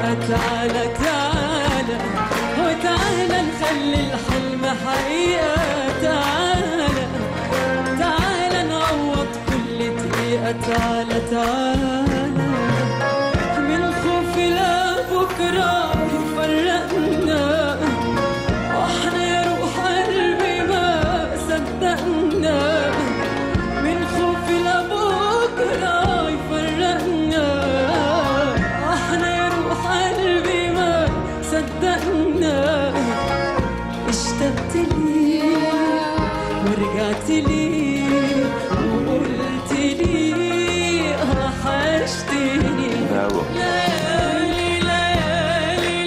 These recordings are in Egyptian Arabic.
تعالى تعالى وتعالى نخلي الحلم حقيقة تعالى تعالى نعوض كل دقيقة تعالى تعالى من خوف لبكرة يفرقنا واحنا يا روح قلبي ما صدقنا من خوف لبكرة يفرقنا احنا يا روح قلبي ما صدقنا اشتقت لي ورجعت لي وقلت لي وحشتني برافو ليالي ليالي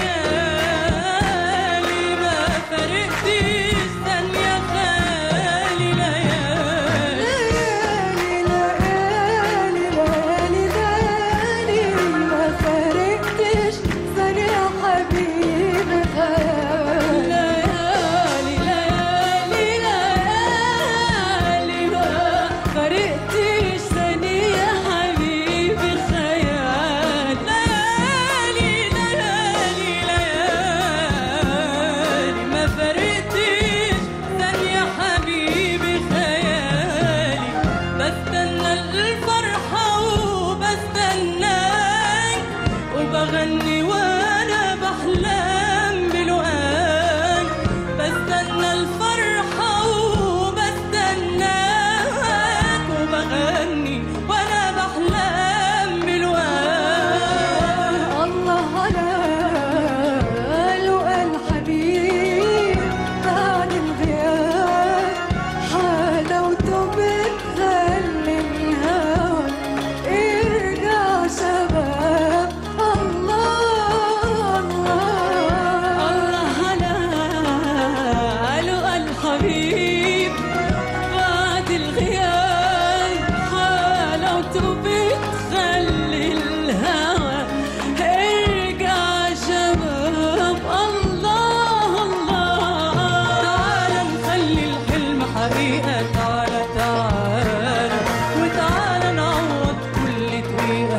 ليالي ما فرقتش ثانية خالي ليالي ليالي ليالي ليالي ليالي ما فرقتش ثانية حبيبي خيالي ليالي ليالي ليالي ما فرقتش ثانية حبيبي خيال ليالي ليالي ليالي ما فرقتش ثانية حبيبي خيالي بستنى الفرحة وبستناك وبغني وانا بحلم بلقاك بستنى الفرحة وبستناك وبغني وانا بحلم بلقاك الله على لقى الحبيب بعد الغياب حلاوته بتخلي الهوى ارجع شباب الله الله الله على لقى الحبيب بعد الغياب حلاوته بتخلي الهوى ارجع شباب الله الله تعالى نخلي الحلم حقيقة تعالى تعالى وتعالى نعوض كل دقيقة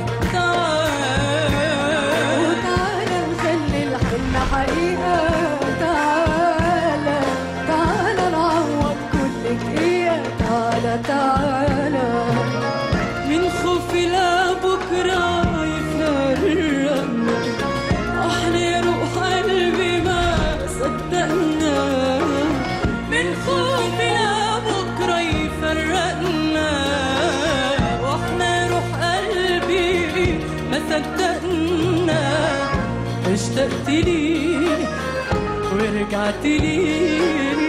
تعالى وتعالى نخلي الحلم حقيقة تعالى تعالى نعوض كل دقيقة تعالى تعالى من خوفي لبكرة يفرقنا احنا يا روح قلبي ما صدقنا من خوفي لبكرة يفرقنا واحنا يا روح قلبي ما صدقنا اشتقت لي ورجعت لي